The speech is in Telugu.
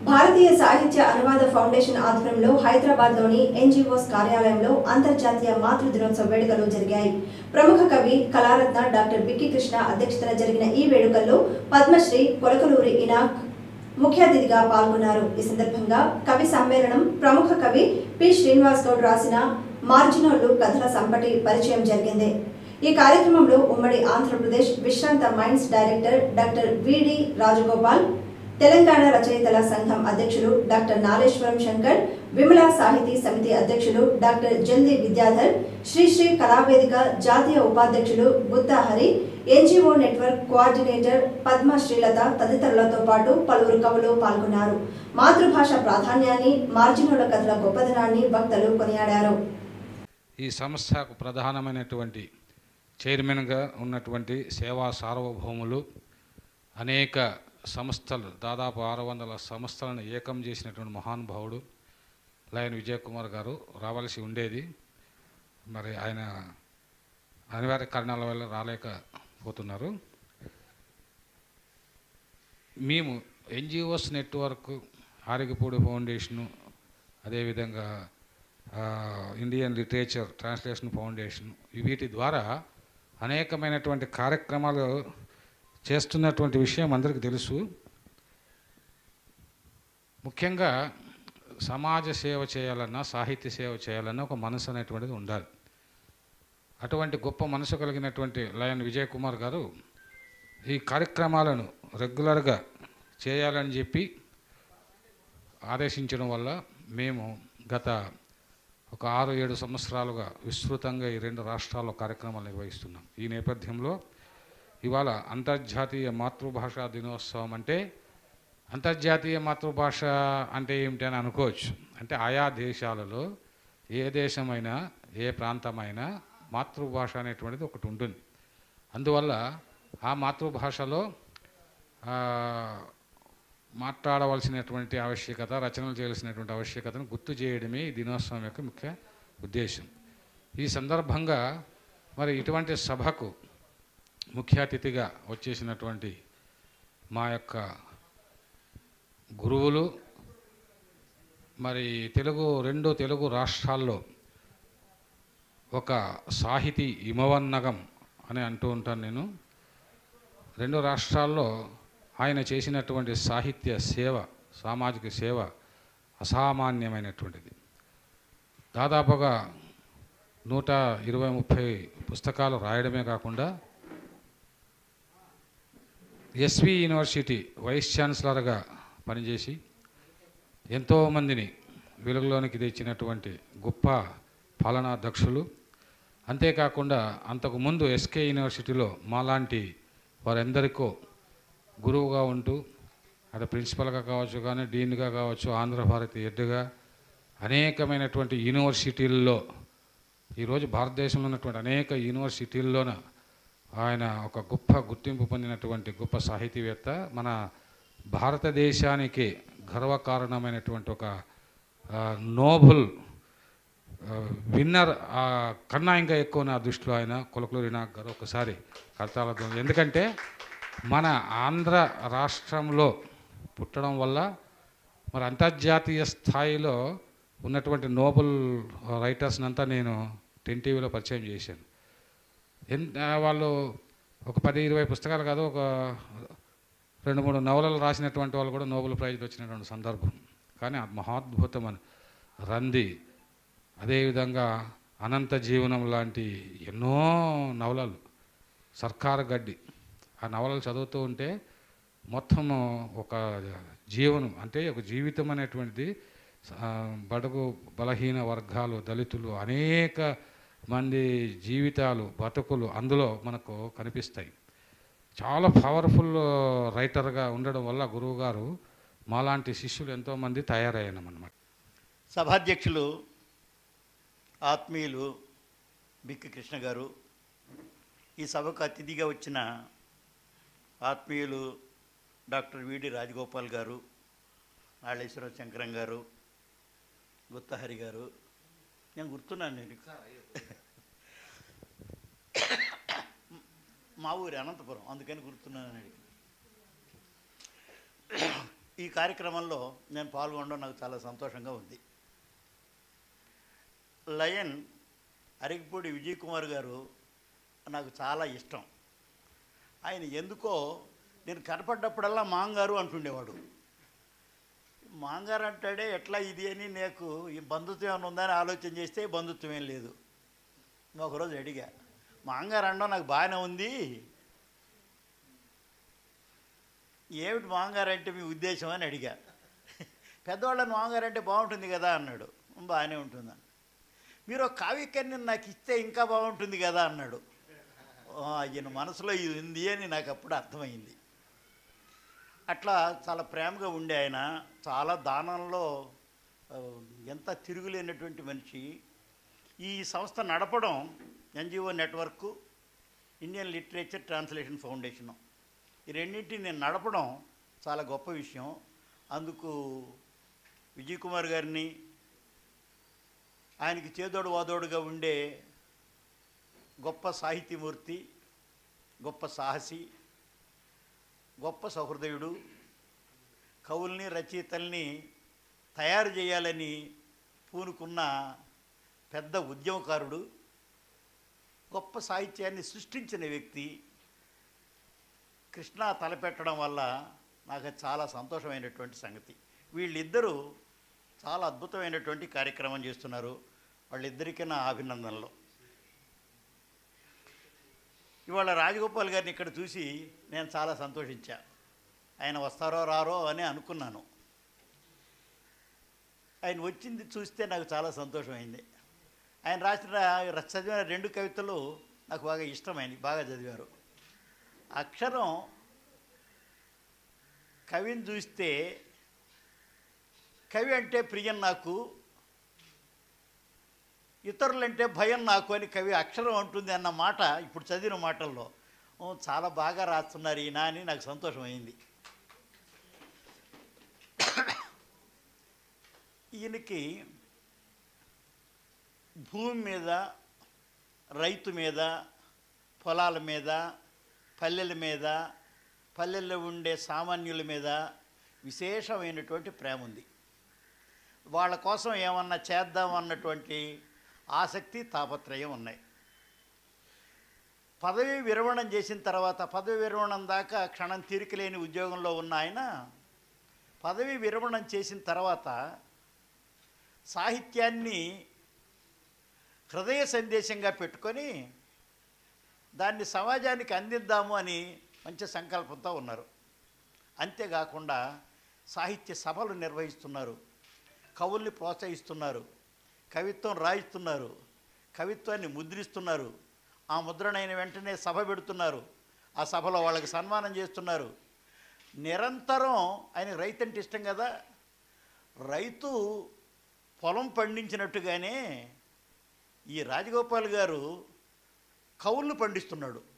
భారతీయ సాహిత్య అనువాద ఫౌండేషన్ ఆధ్వర్యంలో హైదరాబాద్ లోని ఎన్జిఓస్ కార్యాలయంలో అంతర్జాతీయ మాతృ దినోత్సవ వేడుకలు జరిగాయి ప్రముఖ కవి కళారత్న డాక్టర్ బిక్కి కృష్ణ అధ్యక్షతన జరిగిన ఈ వేడుకల్లో పద్మశ్రీ కొలకలూరి ఇనాక్ ముఖ్య అతిథిగా పాల్గొన్నారు ఈ సందర్భంగా కవి సమ్మేళనం ప్రముఖ కవి పి శ్రీనివాస్ గౌడ్ రాసిన మార్జినోళ్లు కథల సంపటి పరిచయం జరిగింది ఈ కార్యక్రమంలో ఉమ్మడి ఆంధ్రప్రదేశ్ విశ్రాంత మైండ్స్ డైరెక్టర్ డాక్టర్ విడి రాజగోపాల్ తెలంగాణ రచయితల సంఘం అధ్యక్షులు డాక్టర్ నాలేశ్వరం శంకర్ విమలా సాహితీ సమితి అధ్యక్షులు డాక్టర్ జల్ది విద్యాధర్ శ్రీశ్రీ కళావేదిక జాతీయ ఉపాధ్యక్షులు Gutta Hari NGO network coordinator Padma Srilatha తదితరులతో పాటు పలువురు కవులు పాల్గొన్నారు మాతృభాష ప్రాధాన్యాన్ని మార్జినుల కథల గొప్పదనాన్ని వక్తలు కొనియాడారు ఈ సంస్థకు ప్రధానమైనటువంటి చైర్మన్గా ఉన్నటువంటి సేవా సార్వభౌములు అనేక సంస్థలు దాదాపు ఆరు వందల సంస్థలను ఏకం చేసినటువంటి మహానుభావుడు లయన్ విజయ్ కుమార్ గారు రావాల్సి ఉండేది మరి ఆయన అనివార్య కారణాల వల్ల రాలేకపోతున్నారు మేము ఎన్జిఓస్ నెట్వర్క్ ఆరిగపూడి ఫౌండేషను అదేవిధంగా ఆ, ఇండియన్ లిటరేచర్ ట్రాన్స్లేషన్ ఫౌండేషన్ వీటి ద్వారా అనేకమైనటువంటి కార్యక్రమాలు చేస్తున్నటువంటి విషయం అందరికీ తెలుసు ముఖ్యంగా సమాజ సేవ చేయాలన్నా సాహిత్య సేవ చేయాలన్నా ఒక మనసు అనేటువంటిది ఉండాలి అటువంటి గొప్ప మనసు కలిగినటువంటి లయన్ విజయ్ కుమార్ గారు ఈ కార్యక్రమాలను రెగ్యులర్గా చేయాలని చెప్పి ఆదేశించడం వల్ల మేము గత ఒక ఆరు ఏడు సంవత్సరాలుగా విస్తృతంగా ఈ రెండు రాష్ట్రాల్లో కార్యక్రమాలు నిర్వహిస్తున్నాం ఈ నేపథ్యంలో ఇవాళ అంతర్జాతీయ మాతృభాషా దినోత్సవం అంటే అంతర్జాతీయ మాతృభాష అంటే ఏమిటి అని అనుకోవచ్చు అంటే ఆయా దేశాలలో ఏ దేశమైనా ఏ ప్రాంతమైనా మాతృభాష అనేటువంటిది ఒకటి ఉంటుంది అందువల్ల ఆ మాతృభాషలో ఆ, మాట్లాడవలసినటువంటి ఆవశ్యకత రచనలు చేయాల్సినటువంటి ఆవశ్యకతను గుర్తు చేయడమే ఈ దినోత్సవం యొక్క ముఖ్య ఉద్దేశం ఈ సందర్భంగా మరి ఇటువంటి సభకు ముఖ్య అతిథిగా వచ్చేసినటువంటి మా యొక్క గురువులు మరి తెలుగు రెండు తెలుగు రాష్ట్రాల్లో ఒక సాహితీ ఇమవన్నగం అని అంటూ ఉంటాను నేను రెండు రాష్ట్రాల్లో ఆయన చేసినటువంటి సాహిత్య సేవ సామాజిక సేవ అసామాన్యమైనటువంటిది దాదాపుగా నూట ఇరవై ముప్పై పుస్తకాలు రాయడమే కాకుండా ఎస్వి యూనివర్సిటీ వైస్ ఛాన్సలర్గా పనిచేసి ఎంతోమందిని వెలుగులోనికి తెచ్చినటువంటి గొప్ప పాలనా దక్షులు అంతేకాకుండా అంతకుముందు ఎస్కే యూనివర్సిటీలో మాలాంటి వారెందరికో గురువుగా ఉంటూ అటు ప్రిన్సిపల్గా కావచ్చు కానీ డీన్గా కావచ్చు ఆంధ్రభారతి హెడ్గా అనేకమైనటువంటి యూనివర్సిటీల్లో ఈరోజు భారతదేశంలో ఉన్నటువంటి అనేక యూనివర్సిటీల్లోన ఆయన ఒక గొప్ప గుర్తింపు పొందినటువంటి గొప్ప సాహితీవేత్త మన భారతదేశానికి గర్వకారణమైనటువంటి ఒక ఆ, నోబుల్ ఆ, విన్నర్ ఆ, కన్నా ఇంకా ఎక్కువ నా దృష్టిలో ఆయన కొలకలూరి నాగ్ గారు ఒకసారి కడతాలతో ఎందుకంటే మన ఆంధ్ర రాష్ట్రంలో పుట్టడం వల్ల మరి అంతర్జాతీయ స్థాయిలో ఉన్నటువంటి నోబెల్ రైటర్స్ని అంతా నేను టెన్ టీవీలో పరిచయం చేశాను ఎన్ ఆ, వాళ్ళు ఒక పది ఇరవై పుస్తకాలు కాదు ఒక రెండు మూడు నవలలు రాసినటువంటి వాళ్ళు కూడా నోబెల్ ప్రైజ్ వచ్చినటువంటి సందర్భం కానీ ఆ మహాద్భుతం అని రంది అదేవిధంగా అనంత జీవనం లాంటి ఎన్నో నవలలు సర్కారు గడ్డి ఆ నవలలు చదువుతూ ఉంటే మొత్తం ఒక జీవనం అంటే ఒక జీవితం అనేటువంటిది ఆ, బడుగు బలహీన వర్గాలు దళితులు అనేక మంది జీవితాలు బతుకులు అందులో మనకు కనిపిస్తాయి చాలా పవర్ఫుల్ రైటర్గా ఉండడం వల్ల గురువుగారు మాలాంటి శిష్యులు ఎంతోమంది తయారయ్యామన్నమాట సభాధ్యక్షులు ఆత్మీయులు బిక్కి కృష్ణ గారు ఈ సభకు అతిథిగా వచ్చిన ఆత్మీయులు డాక్టర్ విడి రాజగోపాల్ గారు నాళేశ్వర శంకరం గారు గుత్తహరి గారు నేను గుర్తున్నాను నేను మా ఊరి అనంతపురం అందుకని గుర్తున్నాను అడిగి ఈ కార్యక్రమంలో నేను పాల్గొనడం నాకు చాలా సంతోషంగా ఉంది లయన్ అరిగిపూడి విజయ్ కుమార్ గారు నాకు చాలా ఇష్టం ఆయన ఎందుకో నేను కనపడ్డప్పుడల్లా మాంగారు అంటుండేవాడు మాంగారు అంటాడే ఎట్లా ఇది అని నాకు ఈ బంధుత్వం ఏమైనా ఉందని ఆలోచన చేస్తే బంధుత్వం ఏం లేదు ఒకరోజు అడిగా మాంగారు అనడం నాకు బాగానే ఉంది ఏమిటి మాంగారు అంటే మీ ఉద్దేశం అని అడిగా పెద్దవాళ్ళని మాంగారు అంటే బాగుంటుంది కదా అన్నాడు బాగానే ఉంటుందా మీరు ఒక కావ్యకర్ణి నాకు ఇస్తే ఇంకా బాగుంటుంది కదా అన్నాడు ఆ, ఈయన మనసులో ఇది ఉంది అని నాకు అప్పుడు అర్థమైంది అట్లా చాలా ప్రేమగా ఉండే ఆయన చాలా దానంలో ఆ, ఎంత తిరుగులేనటువంటి మనిషి ఈ సంస్థ నడపడం NGO network Indian literature translation foundation ఈ రెండింటిని నేను నడపడం చాలా గొప్ప విషయం అందుకు విజయ్ కుమార్ గారిని ఆయనకి చేదోడు వాదోడుగా ఉండే గొప్ప సాహితీమూర్తి గొప్ప సాహసి గొప్ప సహృదయుడు కవుల్ని రచయితల్ని తయారు చేయాలని పూనుకున్న పెద్ద ఉద్యమకారుడు గొప్ప సాహిత్యాన్ని సృష్టించిన వ్యక్తి కృష్ణ తలపెట్టడం వల్ల నాకు అది చాలా సంతోషమైనటువంటి సంగతి వీళ్ళిద్దరూ చాలా అద్భుతమైనటువంటి కార్యక్రమం చేస్తున్నారు వాళ్ళిద్దరికీ నా అభినందనలు ఇవాళ రాజగోపాల్ గారిని ఇక్కడ చూసి నేను చాలా సంతోషించా ఆయన వస్తారో రారో అని అనుకున్నాను ఆయన వచ్చింది చూస్తే నాకు చాలా సంతోషమైంది ఆయన రాసిన చదివిన రెండు కవితలు నాకు బాగా ఇష్టమైనవి బాగా చదివారు అక్షరం కవిని చూస్తే కవి అంటే ప్రియం నాకు ఇతరులంటే భయం నాకు అని కవి అక్షరం అంటుంది అన్న మాట ఇప్పుడు చదివిన మాటల్లో "ఓ, చాలా బాగా రాస్తున్నారు ఈయన అని నాకు సంతోషమైంది ఈయనకి భూమి మీద రైతు మీద పొలాల మీద పల్లెల మీద పల్లెల్లో ఉండే సామాన్యుల మీద విశేషమైనటువంటి ప్రేమ ఉంది వాళ్ళ కోసం ఏమన్నా చేద్దాం అన్నటువంటి ఆసక్తి తాపత్రయం ఉన్నాయి పదవి విరమణం చేసిన తర్వాత పదవి విరమణం దాకా క్షణం తీరికలేని ఉద్యోగంలో ఉన్న ఆయన పదవి విరమణం చేసిన తర్వాత సాహిత్యాన్ని హృదయ సందేశంగా పెట్టుకొని దాన్ని సమాజానికి అందిద్దాము అని మంచి సంకల్పంతో ఉన్నారు అంతేకాకుండా సాహిత్య సభలు నిర్వహిస్తున్నారు కవుల్ని ప్రోత్సహిస్తున్నారు కవిత్వం రాయిస్తున్నారు కవిత్వాన్ని ముద్రిస్తున్నారు ఆ ముద్రణైన వెంటనే సభ పెడుతున్నారు ఆ సభలో వాళ్ళకి సన్మానం చేస్తున్నారు నిరంతరం ఆయన రైతు అంటే ఇష్టం కదా రైతు పొలం పండించినట్టుగానే ఈ రాజగోపాల్ గారు కవులను పండిస్తున్నాడు